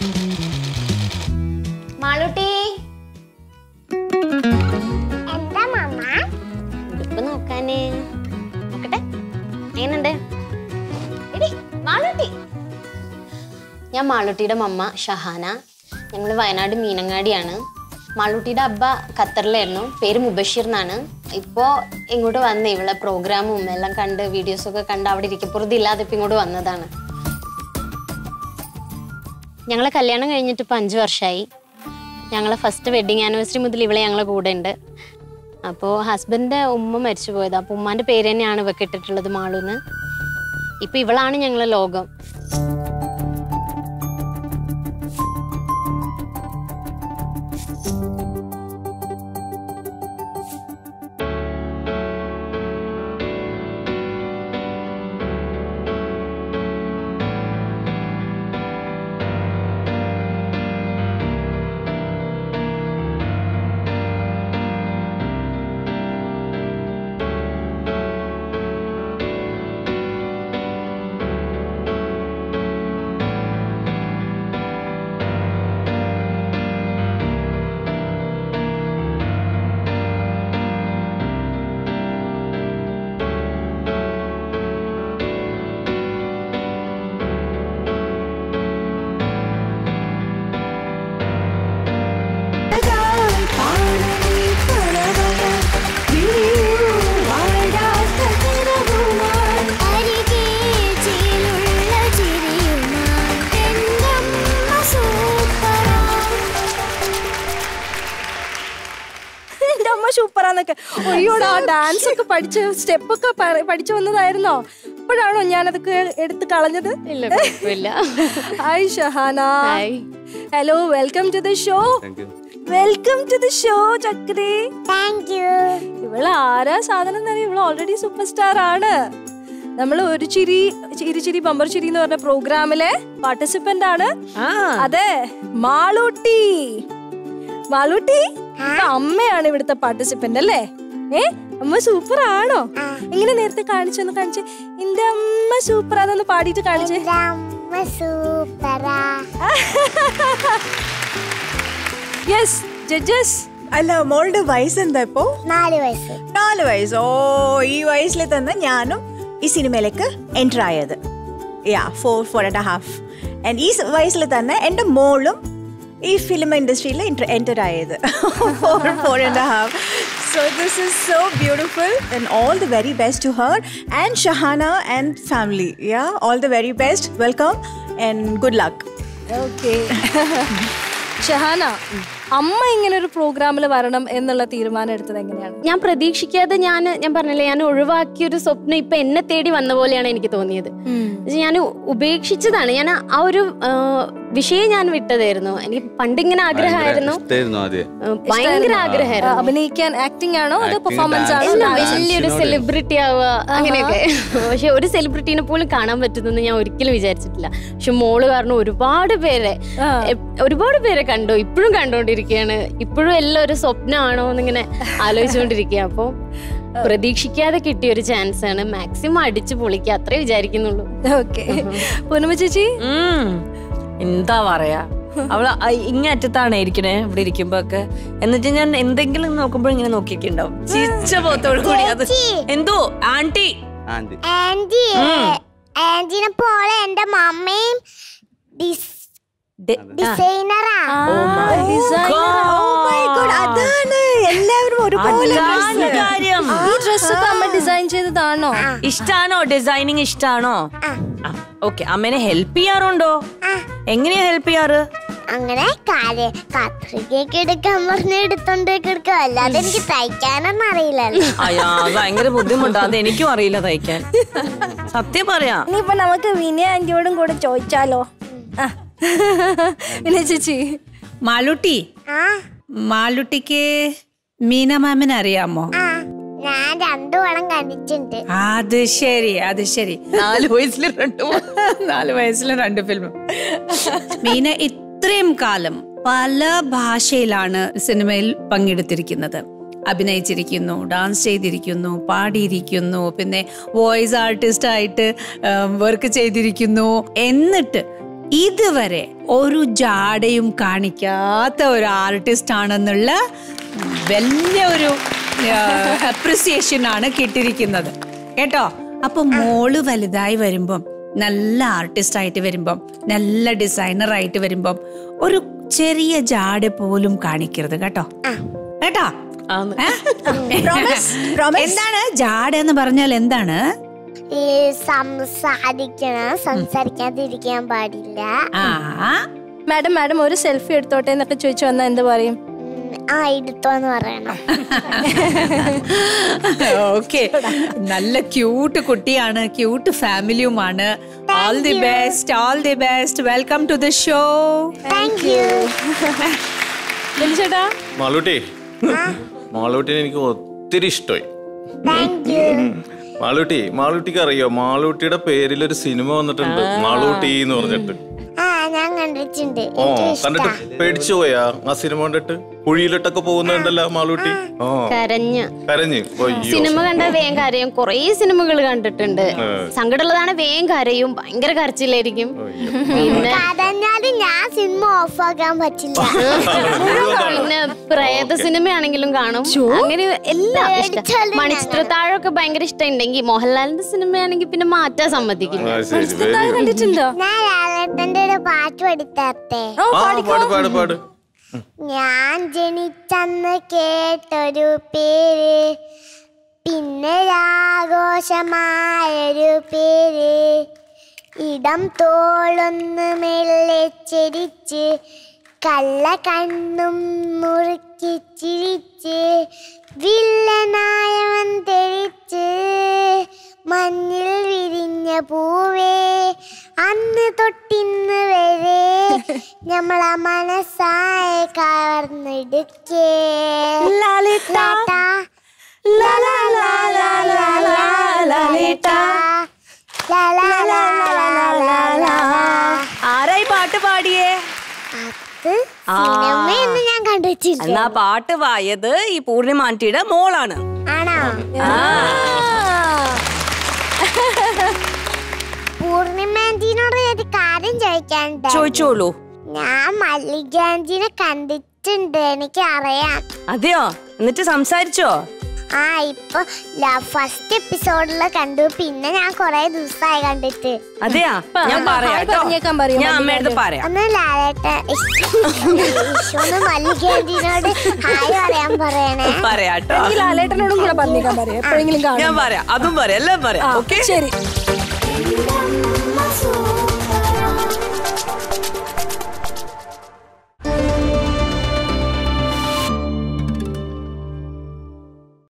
മാളൂട്ടി എന്താ മമ്മ ഉടുപ്പ് നോക്കാന് നോക്കട്ടെ എങ്ങനുണ്ട് എടി മാളൂട്ടി ഞാൻ മാളൂട്ടിയുടെ മമ്മ ഷഹാന ഞങ്ങൾ വയനാട് മീനങ്ങാടിയാണ് മാളൂട്ടിയുടെ അബ്ബ ഖത്തറിലായിരുന്നു പേര് മുബഷീർ എന്നാണ് ഇപ്പോൾ ഇങ്ങോട്ട് വന്ന് ഇവളെ പ്രോഗ്രാമും എല്ലാം കണ്ട് വീഡിയോസൊക്കെ കണ്ട് അവിടെ ഇരിക്കപ്പുറത്ത് ഇല്ലാതെ ഇപ്പം ഇങ്ങോട്ട് വന്നതാണ് ഞങ്ങളെ കല്യാണം കഴിഞ്ഞിട്ട് ഇപ്പം അഞ്ച് വർഷമായി ഞങ്ങളെ ഫസ്റ്റ് വെഡിങ് ആനിവേഴ്സറി മുതൽ ഇവളെ ഞങ്ങളെ കൂടെ ഉണ്ട് അപ്പോൾ ഹസ്ബൻഡിൻ്റെ ഉമ്മ മരിച്ചു പോയത് അപ്പോൾ ഉമ്മാൻ്റെ പേര് തന്നെയാണ് ഇവക്ക് ഇട്ടിട്ടുള്ളത് മാളൂന്ന് ഇപ്പം ഇവളാണ് ഞങ്ങളെ ലോകം അരികെ ചേലുള്ള ചിരിയുമായി എന്തമ്മ സൂപ്പറാണ് എന്റെ അമ്മ സൂപ്പറാന്നൊക്കെ അയ്യോടാ ഡാൻസ് ഒക്കെ പഠിച്ച് സ്റ്റെപ്പ് ഒക്കെ പ- പഠിച്ചു വന്നതായിരുന്നോ ഇപ്പോഴാണോ ഞാനതൊക്കെ എടുത്ത് കളഞ്ഞത് ഇല്ല കുഴപ്പമില്ല hi Shahana hi hello welcome to the show thank you welcome to the show Chakri thank you ഇവള് ആരാ സാധനം എന്നറിയാം ഇവള് ഓൾറെഡി സൂപ്പർ സ്റ്റാർ ആണ് നമ്മൾ ഒരു ചിരി ചിരി ചിരി ബമ്പർ ചിരി എന്ന് പറഞ്ഞ പ്രോഗ്രാമിലെ പാർട്ടിസിപ്പന്റ് ആണ് അതെ മാളൂട്ടി മാളൂട്ടി ഇപ്പൊ അമ്മയാണ് ഇവിടുത്തെ പാർട്ടിസിപ്പന്റ് അല്ലേ ഏ അമ്മ സൂപ്പർ ആണോ എങ്ങനെ നേരത്തെ കാണിച്ചൊന്ന് കാണിച്ചേ എന്റെ അമ്മ സൂപ്പർ ആണെന്ന് പാടിയിട്ട് കാണിച്ചേ എന്റെ അമ്മ സൂപ്പറാ യെസ് ജഡ്ജസ് അല്ല മോളുടെ വയസ്സ് എന്താ ഇപ്പോ നാല് വയസ്സ് നാല് വയസ്സ് ഓ ഈ വയസ്സിൽ തന്നെ ഞാനും ഈ സിനിമയിലേക്ക് എൻ്റർ ആയത് yeah four four and half and ഈ വയസ്സിൽ തന്നെ എൻ്റെ മോളും ഈ ഫിലിം ഇൻഡസ്ട്രിയിൽ എൻ്റർ ആയത് four four and half so this is so beautiful and all the very best to her and Shahana and family yeah all the very best welcome and good luck okay Shahana അമ്മ ഇങ്ങനെ ഒരു പ്രോഗ്രാമിൽ വരണം എന്നുള്ള തീരുമാനം എടുത്തത് എങ്ങനെയാണ് ഞാൻ പ്രതീക്ഷിക്കാതെ ഞാൻ ഞാൻ പറഞ്ഞില്ലേ ഞാൻ ഒഴിവാക്കിയ ഒരു സ്വപ്നം ഇപ്പൊ എന്നെ തേടി വന്ന പോലെയാണ് എനിക്ക് തോന്നിയത് ഞാൻ ഉപേക്ഷിച്ചതാണ് ഞാൻ ആ ഒരു ആ, വിഷയം ഞാൻ വിട്ടതായിരുന്നു എനിക്ക് പണ്ടിങ്ങനെ ആഗ്രഹമായിരുന്നു ഇഷ്ടായിരുന്നു ആദ്യം ആ, ഭയങ്കര ആഗ്രഹമായിരുന്നു അഭിനയിക്കാൻ ആക്ടിംഗ് ആണോ അതോ Acting, പെർഫോമൻസ് ആണോ എല്ലാം dance. വലിയൊരു Dance-നോട്. സെലിബ്രിറ്റി ആവുക അങ്ങനെയൊക്കെ പക്ഷെ ഒരു സെലിബ്രിറ്റീനെ പോലും കാണാൻ പറ്റുന്നെന്ന് ഞാൻ ഒരിക്കലും വിചാരിച്ചിട്ടില്ല പക്ഷെ മോള് കാരണം ഒരുപാട് പേരെ എ- ഒരുപാട് പേരെ കണ്ടു ഇപ്പോഴും കണ്ടോണ്ടിരിക്കുകയാണ് ഇപ്പോഴും എല്ലാം ഒരു സ്വപ്നമാണോ എന്നിങ്ങനെ ആലോചിച്ചുകൊണ്ടിരിക്കുക അപ്പോൾ പ്രതീക്ഷിക്കാതെ കിട്ടിയ ഒരു ചാൻസ് ആണ് മാക്സിമം അടിച്ചു പൊളിക്കുക അത്രേ വിചാരിക്കുന്നുള്ളൂ ഓക്കെ പൂർണിമ ചേച്ചി ഉം. എന്താ പറയാ അവള് അ- ഇങ്ങേ അറ്റത്താണ് ഇരിക്കണേ ഇവിടെ ഇരിക്കുമ്പോ ഒക്കെ എന്നിട്ട് ഞാൻ എന്തെങ്കിലും നോക്കുമ്പോൾ ഇങ്ങനെ നോക്കിയിട്ടുണ്ടാവും ചിരിച്ച പോത്തോട് കൂടി അത് എന്തോ ആന്റി ആന്റി ആന്റി ആന്റിനെ പോലെ എന്റെ മമ്മയും ഡിസൈനറാ അതാണ് എല്ലാവരും ഒരുപോലെ അതാണ് കാര്യം ഈ ഡ്രസ് ഒക്കെ അമ്മ ഡിസൈൻ ചെയ്തതാണോ ഇഷ്ടാണോ ഡിസൈനിങ് ഇഷ്ടാണോ ഓക്കെ അമ്മേനെ ഹെൽപ്പ് ചെയ്യാറുണ്ടോ എങ്ങനെയാ ഹെൽപ്പ് ചെയ്യാറ് അങ്ങനെ കാല് കത്രികയൊക്കെ എടുക്കാൻ പറഞ്ഞ എടുത്തോണ്ടൊക്കെ എടുക്കുക അല്ലാതെ എനിക്ക് തയ്ക്കാനൊന്നും അറിയില്ലല്ലോ അയ്യാ അത് ഭയങ്കര ബുദ്ധിമുട്ടാ അത് എനിക്കും അറിയില്ല തയ്ക്കാൻ സത്യം പറയാ ഇനിയിപ്പൊ നമുക്ക് വിനയ ആന്റിയോടും കൂടെ ചോദിച്ചാലോ ആ. വിനയ ചേച്ചി മാളുട്ടി ആ മാളുട്ടിക്ക് മീന മാമിനെ അറിയാമോ ആ ഞാൻ രണ്ടു വളം കണ്ടിട്ടുണ്ട് അത് ശരി അത് ശരി നാല് വയസ്സിൽ രണ്ടു നാല് വയസ്സിലെ രണ്ട് ഫിലിം മീന ഇത്രയും കാലം പല ഭാഷയിലാണ് സിനിമയിൽ പങ്കെടുത്തിരിക്കുന്നത് അഭിനയിച്ചിരിക്കുന്നു ഡാൻസ് ചെയ്തിരിക്കുന്നു പാടിയിരിക്കുന്നു പിന്നെ വോയിസ് ആർട്ടിസ്റ്റ് ആയിട്ട് വർക്ക് ചെയ്തിരിക്കുന്നു എന്നിട്ട് ഇതുവരെ ഒരു ജാടയും കാണിക്കാത്ത ഒരു ആർട്ടിസ്റ്റ് ആണെന്നുള്ള വലിയ ഒരു അപ്രിസിയേഷൻ ആണ് കിട്ടിയിരിക്കുന്നത് കേട്ടോ അപ്പൊ മോള് വലുതായി വരുമ്പം നല്ല ആർട്ടിസ്റ്റ് ആയിട്ട് വരുമ്പം നല്ല ഡിസൈനർ ആയിട്ട് വരുമ്പം ഒരു ചെറിയ ജാട പോലും കാണിക്കരുത് കേട്ടോ കേട്ടോ ആന്ന്. ഏ? എന്താണ് ജാട എന്ന് പറഞ്ഞാൽ എന്താണ് ഈ സംസാരിക്കണം സംസാരിക്കാതിരിക്കാൻ പാടില്ല ആ മാഡം മാഡം ഒരു സെൽഫി എടുത്തോട്ടെ എന്നൊക്കെ ചോദിച്ചു വന്നാ എന്ത് പറയും ഉം, ആ എടുത്തോന്ന് പറയണം ഓക്കെ നല്ല ക്യൂട്ട് കുട്ടിയാണ് ക്യൂട്ട് ഫാമിലിയുമാണ് all the best all the best welcome to the show thank you ചേട്ടാ മാളൂട്ടി മാളൂട്ടിനെ എനിക്ക് ഒത്തിരി ഇഷ്ടമായി താങ്ക് യു മാളൂട്ടി മാളൂട്ടിക്ക് അറിയോ മാളൂട്ടിയുടെ പേരിൽ ഒരു സിനിമ വന്നിട്ടുണ്ട് മാളൂട്ടി എന്ന് പറഞ്ഞിട്ട് ആ ഞാൻ കണ്ടിട്ടുണ്ട് ഓ എനിക്ക് കണ്ടിട്ട് ഇഷ്ടാ പേടിച്ചു പോയാ ആ സിനിമ കണ്ടിട്ട് കുഴിയിലിട്ടൊക്കെ പോകുന്നുണ്ടല്ലോ മാളൂട്ടി ഓ കരഞ്ഞ കരഞ്ഞ് അയ്യോ സിനിമ കണ്ട വേഗം കരയും കുറേ സിനിമകൾ കണ്ടിട്ടുണ്ട് സങ്കടമുള്ളതാണ് വേഗം കരയും ഭയങ്കര കരച്ചിലായിരിക്കും പിന്നെ കരഞ്ഞാലും ഞാൻ സിനിമ ഓഫാക്കാൻ പറ്റില്ല പിന്നെ പ്രേത സിനിമയാണെങ്കിലും കാണും അങ്ങനെ എല്ലാം ഇഷ്ടം പേടിച്ചാലും മണിച്ചിത്രത്താഴമൊക്കെ ഭയങ്കര ഇഷ്ടമുണ്ടെങ്കിൽ മോഹൻലാലിന്റെ സിനിമയാണെങ്കിൽ പിന്നെ മാറ്റാൻ സമ്മതിക്കില്ല ആ, ശരി very good. കണ്ടിട്ടുണ്ടോ ഞാൻ ലാലേട്ടന്റെ ഒരു പാട്ട് പഠിത്തത്തെ ആ പാട് പാട് പാട് ഞാൻ ജനിച്ചന്ന് കേട്ടൊരു പേര് പിന്നെ ആഘോഷമായൊരു പേര് ഇടം തോളൊന്ന് മെല്ലെ ചെരിച്ച് കള്ള കണ്ണും മുറുക്കി ചിരിച്ച് വില്ലനായവൻ തെളിച്ച് മഞ്ഞിൽ വിരിഞ്ഞ പൂവേ അന്ന് തൊട്ടിന്ന് വരെ നമ്മളെ മനസ്സായ കവർന്നെടുക്കേ ലാലാ. ലാ ലാ ലാ ലാ ലാ ലാ ലാലേട്ടാ. ലാ ലാ ലാ ലാ ലാ ലാ. ആരായി പാട്ട് പാടിയേ അത് സിനിമയൊന്നും ഞാൻ കണ്ടിട്ടില്ല എന്നാ പാട്ട് പായത് ഈ പൂർണിമ ആന്റിയുടെ മോളാണ് ആണോ പൂർണിമാൻറ്റിനോട് ഒരു കാര്യം ചോദിക്കാനുണ്ട് ചോദിച്ചോളൂ ഞാൻ മല്ലികാൻറ്റിനെ കണ്ടിട്ടുണ്ട് എനിക്ക് അറിയാം അതെയോ എന്നിട്ട് സംസാരിച്ചോ ആ ഇപ്പൊ ഫസ്റ്റ് എപ്പിസോഡില് കണ്ടു പിന്നെ ഞാൻ കൊറേ ദിവസമായി കണ്ടിട്ട് അതെയാ ഞാൻ പറയാം ഹായ് കേട്ടോ. പറഞ്ഞേക്കാൻ പറയൂ, ഞാൻ അമ്മയുടെ പറയാം ഒന്ന് ലാലേട്ട ഒന്ന് മല്ലികാൻറ്റിനോട് ഹായ് പറയാൻ പറയണേ പറയാട്ടോ ഈ ലാലേട്ടനോടും കൂടെ പറഞ്ഞേക്കാൻ പറയാം എപ്പോഴെങ്കിലും ഞാൻ കാണാം പറയാം അതും പറയാം എല്ലാം പറയാം ഓക്കെ ശരി